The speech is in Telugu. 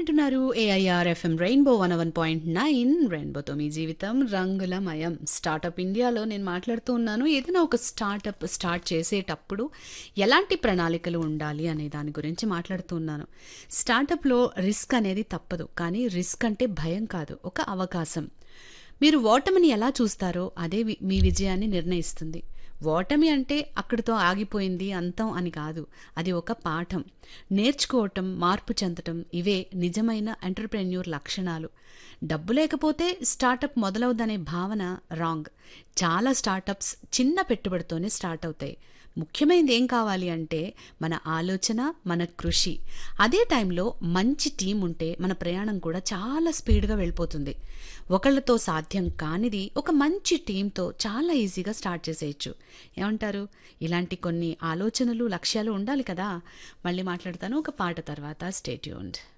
వింటున్నారు AIR FM rainbow one one point nine రెయిన్బోతో మీ జీవితం రంగులమయం స్టార్టప్ ఇండియాలో నేను మాట్లాడుతూ ఉన్నాను ఏదైనా ఒక స్టార్టప్ స్టార్ట్ చేసేటప్పుడు ఎలాంటి ప్రణాళికలు ఉండాలి అనే దాని గురించి మాట్లాడుతూ ఉన్నాను స్టార్టప్లో రిస్క్ అనేది తప్పదు కానీ రిస్క్ అంటే భయం కాదు ఒక అవకాశం మీరు ఓటమిని ఎలా చూస్తారో అదే వి- మీ విజయాన్ని నిర్ణయిస్తుంది ఓటమి అంటే అక్కడితో ఆగిపోయింది అంతం అని కాదు అది ఒక పాఠం నేర్చుకోవటం మార్పు చెందటం ఇవే నిజమైన ఎంటర్ప్రెన్యూర్ లక్షణాలు డబ్బు లేకపోతే స్టార్టప్ మొదలవుదనే భావన రాంగ్ చాలా స్టార్టప్స్ చిన్న పెట్టుబడితోనే స్టార్ట్ అవుతాయి ముఖ్యమైనది ఏం కావాలి అంటే మన ఆలోచన మన కృషి అదే టైంలో మంచి టీం ఉంటే మన ప్రయాణం కూడా చాలా స్పీడ్గా వెళ్ళిపోతుంది ఒకళ్ళతో సాధ్యం కానిది ఒక మంచి టీంతో చాలా ఈజీగా స్టార్ట్ చేసేయచ్చు ఏమంటారు ఇలాంటి కొన్ని ఆలోచనలు లక్ష్యాలు ఉండాలి కదా మళ్ళీ మాట్లాడతాను ఒక పాట తర్వాత స్టేట్యూన్డ్